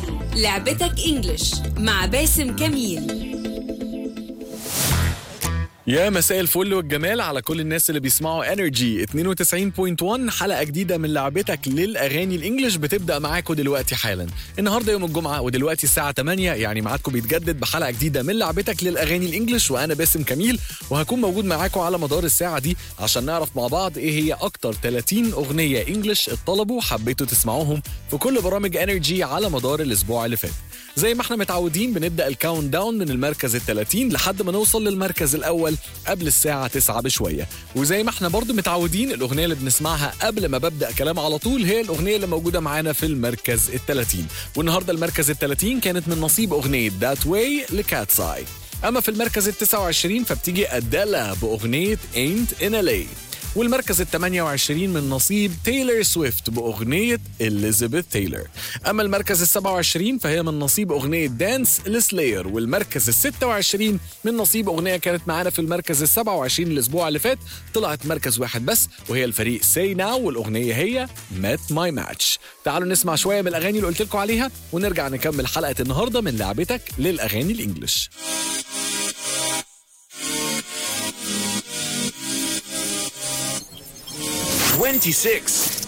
لعبتك انجلش مع باسم كميل يا مساء الفل والجمال على كل الناس اللي بيسمعوا انرجي 92.1 حلقه جديده من لعبتك للاغاني الانجليش بتبدا معاكم دلوقتي حالا النهارده يوم الجمعه ودلوقتي الساعه 8 يعني ميعادكم بيتجدد بحلقه جديده من لعبتك للاغاني الانجليش وانا باسم كميل وهكون موجود معاكم على مدار الساعه دي عشان نعرف مع بعض ايه هي اكتر 30 اغنيه انجليش اتطلبوا وحبيتوا تسمعوهم في كل برامج انرجي على مدار الاسبوع اللي فات زي ما احنا متعودين بنبدا الكاونت داون من المركز ال 30 لحد ما نوصل للمركز الاول قبل الساعه 9 بشويه وزي ما احنا برضو متعودين الاغنيه اللي بنسمعها قبل ما ببدا كلام على طول هي الاغنيه اللي موجوده معانا في المركز ال 30 والنهارده المركز ال 30 كانت من نصيب اغنيه ذات واي لكات ساي اما في المركز ال 29 فبتيجي ادالا باغنيه Ain't in LA والمركز ال 28 من نصيب تايلر سويفت بأغنية إليزابيث تايلر أما المركز ال 27 فهي من نصيب أغنية دانس لسلاير والمركز ال 26 من نصيب أغنية كانت معانا في المركز ال 27 الأسبوع اللي فات طلعت مركز واحد بس وهي الفريق سي ناو والأغنية هي مات ماي ماتش تعالوا نسمع شوية من الأغاني اللي قلت لكم عليها ونرجع نكمل حلقة النهاردة من لعبتك للأغاني الإنجليش 26.